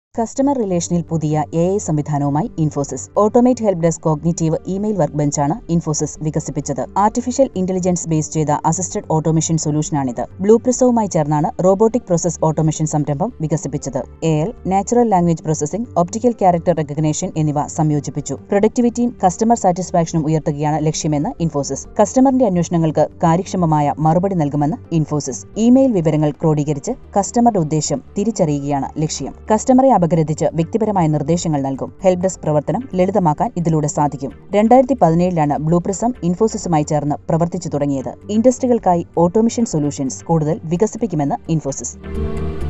customer റിലേഷനിൽ പുതിയ A I സംവിധാനവുമായി Infosys automate help desk cognitive email work ബെഞ്ചാണ് ഇൻഫോസിസ് വികസിപ്പിച്ചത് ആർട്ടിഫിഷ്യൽ ഇന്റലിജൻസ് ബേസ് ചെയ്ത അസിസ്റ്റഡ് ഓട്ടോമേഷൻ സൊല്യൂഷനാണിത് ബ്ലൂ പ്രിസവുമായി ചേർന്നാണ് റോബോട്ടിക് പ്രോസസ് ഓട്ടോമേഷൻ സംരംഭം വികസിപ്പിച്ചത് A L natural language processing optical character recognition എന്നിവ സംയോജിപ്പിച്ചു പ്രൊഡക്ടിവിറ്റിയും കസ്റ്റമർ സാറ്റിസ്ഫാക്ഷനും ഉയർത്തുകയാണ് ലക്ഷ്യമെന്ന് ഇൻഫോസിസ് കസ്റ്റമറിന്റെ അന്വേഷണങ്ങൾക്ക് കാര്യക്ഷമമായ മറുപടി നൽകുമെന്ന് ഇൻഫോസിസ് ഇമെയിൽ വിവരങ്ങൾ ക്രോഡീകരിച്ച് കസ്റ്റമറുടെ ഉദ്ദേശം തിരിച്ചറിയുകയാണ് ലക്ഷ്യം കസ്റ്റമറെ അപഗ്രഥിച്ച് വ്യക്തിപരമായ നിർദ്ദേശങ്ങൾ നൽകും ഹെൽപ് ഡെസ്ക് പ്രവർത്തനം ലളിതമാക്കാൻ ഇതിലൂടെ സാധിക്കും രണ്ടായിരത്തി പതിനേഴിലാണ് ബ്ലൂപ്രിസം ഇൻഫോസിസുമായി ചേർന്ന് പ്രവർത്തിച്ചു തുടങ്ങിയത് ഇൻഡസ്ട്രികൾക്കായി ഓട്ടോമിഷൻ സൊല്യൂഷൻസ് കൂടുതൽ വികസിപ്പിക്കുമെന്ന് ഇൻഫോസിസ്